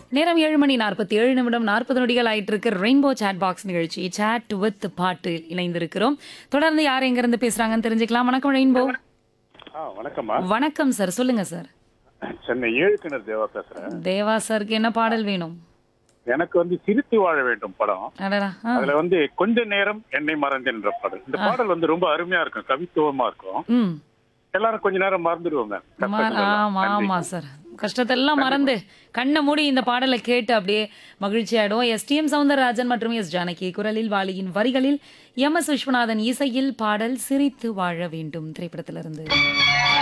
நேரம் ஏழு மணி நாற்பத்தி ஏழு நிமிடம் நாற்பது நொடிகள் ஆயிட்டு இருக்கு ரெயின்போ சாட் பாக்ஸ் நிகழ்ச்சி சாட் வித் பாட்டு இணைந்திருக்கிறோம் தொடர்ந்து யார் எங்க இருந்து பேசுறாங்கன்னு தெரிஞ்சுக்கலாம் வணக்கம் ரெயின்போ ஆ வணக்கம்மா வணக்கம் சார் சொல்லுங்க சார் சென்னை ஏழுக்கிணர் தேவா பேசுறேன் தேவா சாருக்கு என்ன பாடல் வேணும் எனக்கு வந்து சிரித்து வாழ வேண்டும் படம் அடடா ஆ. அதுல வந்து கொஞ்ச நேரம் என்னை மறந்தேன்ற பாடல் இந்த பாடல் வந்து ரொம்ப அருமையா இருக்கும் கவித்துவமா இருக்கும் ம் எல்லாரும் கொஞ்ச நேரம் மறந்துடுவோங்க ம- ஆமா ஆமா சார் கஷ்டத்தெல்லாம் மறந்து கண்ணை மூடி இந்த பாடலை கேட்டு அப்படியே மகிழ்ச்சி ஆயிடும் எஸ் டி எம் சவுந்தரராஜன் மற்றும் எஸ் ஜானகி குரலில் வாலியின் வரிகளில் எம் எஸ் விஸ்வநாதன் இசையில் பாடல் சிரித்து வாழ வேண்டும் திரைப்படத்திலிருந்து